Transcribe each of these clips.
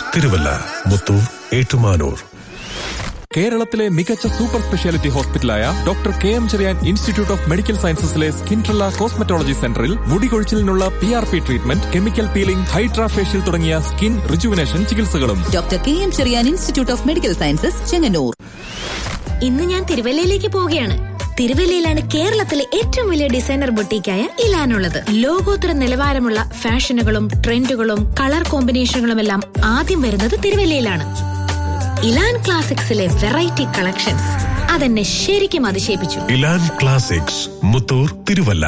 തിരുവല്ല മുത്തൂർ ഏറ്റുമാനൂർ കേരളത്തിലെ മികച്ച super speciality ഹോസ്പിറ്റലായ doctor K M Cherian institute of medical സയൻസസിലെ സ്കിൻട്രല്ല കോസ്മെറ്റോളജി സെന്ററിൽ മുടി കൊഴിച്ചിലിനുള്ള P R P treatment chemical peeling hydra facial തുടങ്ങിയ സ്കിൻ റിജുവിനേഷൻ ചികിത്സകളും doctor K M Cherian institute of medical sciences Chengannur ഇന്ന് ഞാൻ തിരുവല്ലയിലേക്ക് പോവുകയാണ് തിരുവല്ലയിലാണ് കേരളത്തിലെ ഏറ്റവും വലിയ ഡിസൈനർ ബൊട്ടീക്കായ ഇലാനുള്ളത് ലോകോത്തര നിലവാരമുള്ള ഫാഷനുകളും ട്രെൻഡുകളും കളർ കോമ്പിനേഷനുകളും എല്ലാം ആദ്യം വരുന്നത് തിരുവല്ലയിലാണ് ഇലാൻ ക്ലാസിക്സിലെ വെറൈറ്റി കളക്ഷൻസ് അതെന്നെ ശരിക്കും അതിശയിപ്പിച്ചു Elan classics Muthoor Thiruvalla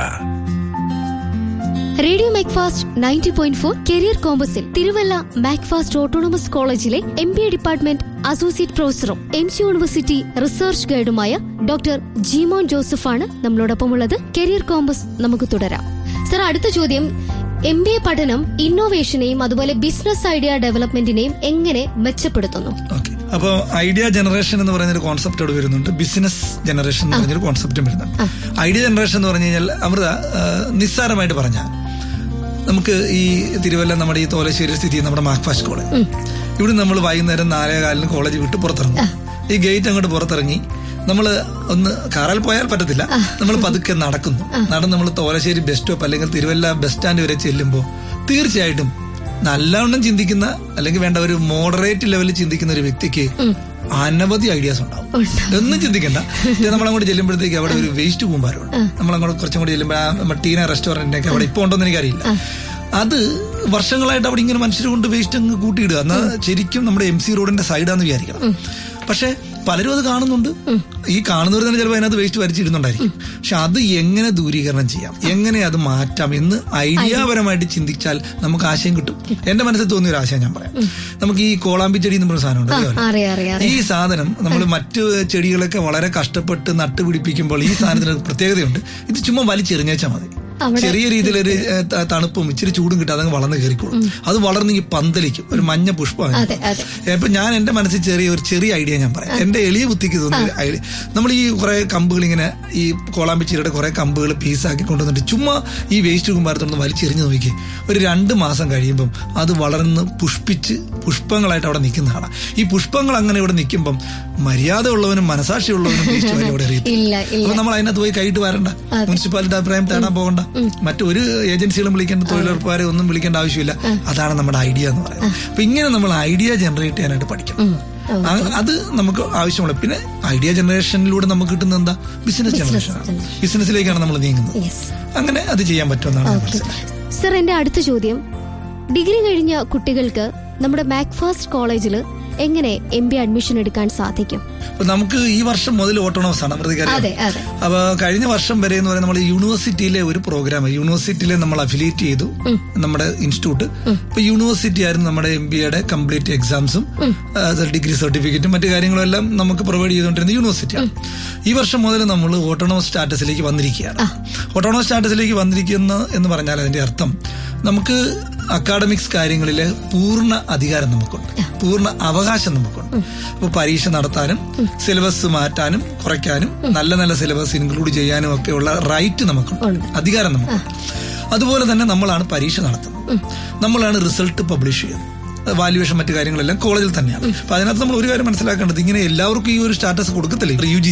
radio Macfast ninety point four career കോമ്പസിൽ തിരുവല്ല മാക്ഫാസ്റ്റ് ഓട്ടോണമസ് കോളേജിലെ M B A department associate പ്രൊഫസറും എം സി യൂണിവേഴ്സിറ്റി റിസർച്ച് ഗൈഡുമായ ഡോക്ടർ ജിമോൻ ജോസഫാണ് നമ്മളോടൊപ്പം ഉള്ളത് കരിയർ കോമ്പസ് നമുക്ക് തുടരാം സർ അടുത്ത ചോദ്യം എം ബി എ പഠനം ഇന്നോവേഷനെയും അതുപോലെ ബിസിനസ് ഐഡിയ ഡെവലപ്മെന്റിനെയും എങ്ങനെ മെച്ചപ്പെടുത്തുന്നു ഓക്കെ അപ്പോൾ ഐഡിയ ജനറേഷൻ എന്ന് പറയുന്ന ഒരു കോൺസെപ്റ്റ് അവിടെ വരുന്നുണ്ട് ബിസിനസ് ജനറേഷൻ എന്ന് പറഞ്ഞൊരു കോൺസെപ്റ്റും വരുന്നുണ്ട് ഐഡിയ ജനറേഷൻ എന്ന് പറഞ്ഞു കഴിഞ്ഞാൽ അമൃത ആ, നിസ്സാരമായിട്ട് പറഞ്ഞാൽ നമുക്ക് ഈ തിരുവല്ല നമ്മുടെ ഈ തോലശ്ശേരി സ്ഥിതി ചെയ്യുന്ന നമ്മുടെ മാക്ഫാസ്റ്റ് കോളേജ് ഇവിടെ നമ്മൾ വൈകുന്നേരം നാലേ കാലിന് കോളേജ് വിട്ട് പുറത്തിറങ്ങും ഈ ഗേറ്റ് അങ്ങോട്ട് പുറത്തിറങ്ങി നമ്മൾ ഒന്ന് കാറിൽ പോയാൽ പറ്റത്തില്ല നമ്മൾ പതുക്കെ നടക്കുന്നു നടന്ന് നമ്മൾ തോലശ്ശേരി ബസ് സ്റ്റോപ്പ് അല്ലെങ്കിൽ തിരുവല്ല ബസ് സ്റ്റാൻഡ് വരെ ചെല്ലുമ്പോൾ തീർച്ചയായിട്ടും നല്ലവണ്ണം ചിന്തിക്കുന്ന അല്ലെങ്കിൽ വേണ്ട ഒരു മോഡറേറ്റ് ലെവലിൽ ചിന്തിക്കുന്ന ഒരു വ്യക്തിക്ക് അനവധി ഐഡിയാസ് ഉണ്ടാവും ഒന്നും ചിന്തിക്കണ്ട ഇത് നമ്മളങ്ങോട്ട് ചെല്ലുമ്പോഴത്തേക്ക് അവിടെ ഒരു വേസ്റ്റ് കൂമ്പാരമുണ്ട് നമ്മളങ്ങോട്ട് കുറച്ചും കൂടി ചെല്ലുമ്പോൾ ആ നമ്മുടെ ടീന റെസ്റ്റോറന്റിന്റെ ഒക്കെ അവിടെ ഇപ്പൊ ഉണ്ടോന്ന് എനിക്കറിയില്ല അത് വർഷങ്ങളായിട്ട് അവിടെ ഇങ്ങനെ മനുഷ്യർ കൊണ്ട് വേസ്റ്റ് അങ്ങ് കൂട്ടിയിടുക എന്നാ ശരിക്കും നമ്മുടെ എം സി റോഡിന്റെ സൈഡാന്ന് വിചാരിക്കണം പക്ഷെ പലരും അത് കാണുന്നുണ്ട് ഈ കാണുന്നവർ തന്നെ ചിലപ്പോൾ അതിനകത്ത് വേസ്റ്റ് വലിച്ചിടുന്നുണ്ടായിരിക്കും പക്ഷെ അത് എങ്ങനെ ദൂരീകരണം ചെയ്യാം എങ്ങനെ അത് മാറ്റാം എന്ന് ഐഡിയാപരമായിട്ട് ചിന്തിച്ചാൽ നമുക്ക് ആശയം കിട്ടും എന്റെ മനസ്സിൽ തോന്നിയ ഒരു ആശയം ഞാൻ പറയാം നമുക്ക് ഈ കോളാമ്പി ചെടി എന്ന് പറഞ്ഞ സാധനം ഉണ്ട് അറിയാമോ? അറിയാം അറിയാം ഈ സാധനം നമ്മൾ മറ്റു ചെടികളൊക്കെ വളരെ കഷ്ടപ്പെട്ട് നട്ടുപിടിപ്പിക്കുമ്പോൾ ഈ സാധനത്തിന് ഒരു പ്രത്യേകതയുണ്ട് ഇത് ചുമ്മാ വലിച്ചെറിഞ്ഞേച്ചാൽ മതി ചെറിയ രീതിയിലൊരു ഏ, ത- തണുപ്പും ഇച്ചിരി ചൂടും കിട്ടാതെ അങ്ങ് വളർന്ന് കയറിക്കോളും അത് വളർന്ന് ഈ പന്തലിക്കും ഒരു മഞ്ഞ പുഷ്പം അതെ, അതെ. ഇപ്പൊ ഞാൻ എന്റെ മനസ്സിൽ ചെറിയ ഒരു ചെറിയ ഐഡിയ ഞാൻ പറയാം എന്റെ എളിയ ബുദ്ധിക്ക് തോന്നിയ ഒരു ഐഡിയ നമ്മൾ ഈ കുറെ കമ്പുകൾ ഇങ്ങനെ ഈ കോളാമ്പിച്ചീരയുടെ കുറെ കമ്പുകൾ പീസാക്കി കൊണ്ടുവന്നിട്ട് ചുമ്മാ ഈ വേസ്റ്റ് കുമ്പാരത്തൊന്ന് വലിച്ചെറിഞ്ഞ് നോക്കി ഒരു രണ്ട് മാസം കഴിയുമ്പം അത് വളർന്ന് പുഷ്പിച്ച് പുഷ്പങ്ങളായിട്ട് അവിടെ നിൽക്കുന്ന കാണാം ഈ പുഷ്പങ്ങൾ അങ്ങനെ ഇവിടെ നിൽക്കുമ്പം മര്യാദ ഉള്ളവനും മനസാക്ഷിയുള്ളവനും വേസ്റ്റ് വരെ അവിടെ അറിയത്തില്ല ഇല്ല ഇല്ല അപ്പൊ നമ്മൾ അതിനകത്ത് പോയി കൈയിട്ട് വരണ്ട മുനിസിപ്പാലിറ്റി അഭിപ്രായം തേടാൻ പോകണ്ട മറ്റൊരു ഏജൻസികളും വിളിക്കേണ്ട തൊഴിലുറപ്പുകാരെ ഒന്നും വിളിക്കേണ്ട ആവശ്യമില്ല അതാണ് നമ്മുടെ ഐഡിയ എന്ന് പറയുന്നത് അപ്പൊ ഇങ്ങനെ നമ്മൾ ഐഡിയ ജനറേറ്റ് ചെയ്യാനായിട്ട് പഠിക്കണം ആ- അത് നമുക്ക് ആവശ്യമുള്ള പിന്നെ ഐഡിയ ജനറേഷനിലൂടെ നമുക്ക് കിട്ടുന്ന എന്താ ബിസിനസ് ജനറേഷൻ ആണ് ബിസിനസ്സിലേക്കാണ് നമ്മൾ നീങ്ങുന്നത് യെസ് അങ്ങനെ അത് ചെയ്യാൻ പറ്റുമെന്നാണ് ഞാൻ മനസ്സിലാക്കുന്നത് സർ എന്റെ അടുത്ത ചോദ്യം ഡിഗ്രി കഴിഞ്ഞ കുട്ടികൾക്ക് നമ്മുടെ മാക്ഫാസ്റ്റ് കോളേജിൽ എങ്ങനെ എം ബി അഡ്മിഷൻ എടുക്കാൻ സാധിക്കും അപ്പൊ നമുക്ക് ഈ വർഷം മുതൽ ഓട്ടോണോസ് ആണ് അമൃതികാരി അതെ അതെ അപ്പൊ കഴിഞ്ഞ വർഷം വരെ എന്ന് പറയുന്നത് നമ്മൾ യൂണിവേഴ്സിറ്റിയിലെ ഒരു പ്രോഗ്രാം യൂണിവേഴ്സിറ്റിയിലെ നമ്മൾ അഫിലിയേറ്റ് ചെയ്തു നമ്മുടെ ഇൻസ്റ്റിറ്റ്യൂട്ട് ഇപ്പൊ യൂണിവേഴ്സിറ്റി ആയിരുന്നു നമ്മുടെ എം ബി എയുടെ കംപ്ലീറ്റ് എക്സാംസും ഡിഗ്രി സർട്ടിഫിക്കറ്റും മറ്റു കാര്യങ്ങളും എല്ലാം നമുക്ക് പ്രൊവൈഡ് ചെയ്തുകൊണ്ടിരുന്ന യൂണിവേഴ്സിറ്റിയാണ് ഈ വർഷം മുതൽ നമ്മൾ ഓട്ടോണോമസ് സ്റ്റാറ്റസിലേക്ക് വന്നിരിക്കുകയാണ് ഓട്ടോണോമസ് സ്റ്റാറ്റസിലേക്ക് വന്നിരിക്കുന്ന എന്ന് പറഞ്ഞാൽ അതിന്റെ അർത്ഥം നമുക്ക് അക്കാഡമിക്സ് കാര്യങ്ങളിലെ പൂർണ്ണ അധികാരം നമുക്കുണ്ട് പൂർണ്ണ അവകാശം നമുക്കുണ്ട് അപ്പൊ പരീക്ഷ നടത്താനും സിലബസ് മാറ്റാനും കുറയ്ക്കാനും നല്ല നല്ല സിലബസ് ഇൻക്ലൂഡ് ചെയ്യാനും ഒക്കെ ഉള്ള റൈറ്റ് നമുക്കുണ്ട് അധികാരം നമുക്കുണ്ട് അതുപോലെ തന്നെ നമ്മളാണ് പരീക്ഷ നടത്തുന്നത് നമ്മളാണ് റിസൾട്ട് പബ്ലിഷ് ചെയ്യുന്നത് വാല്യുവേഷൻ മറ്റു കാര്യങ്ങളെല്ലാം കോളേജിൽ തന്നെയാണ് അപ്പൊ അതിനകത്ത് നമ്മൾ ഒരു കാര്യം മനസ്സിലാക്കേണ്ടത് ഇങ്ങനെ എല്ലാവർക്കും ഈ ഒരു സ്റ്റാറ്റസ് കൊടുക്കത്തില്ലേ യു ജി